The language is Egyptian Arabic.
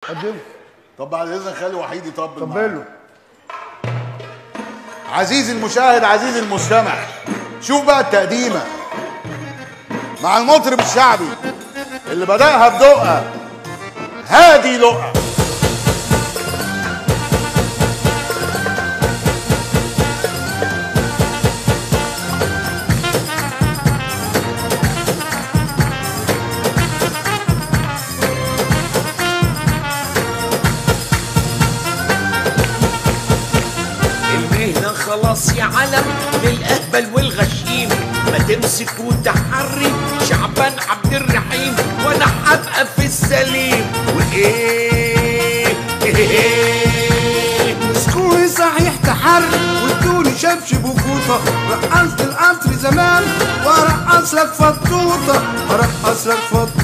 قدمه طب بعد اذنك خلي وحيد يطبل طبل معانا. له عزيزي المشاهد عزيزي المستمع شوف بقى التقديمه مع المطرب الشعبي اللي بدأها بدقة هادي لقى المهنة خلاص يا علم للأهبل والغشيم ما تمسك وتحري شعبان عبد الرحيم وانا هبقى في السليم وايه سكوي صحيح تحرك وادوني شبشب وفوطة رقصت القطر زمان وارقص لك فطوطة ارقص لك فطوطة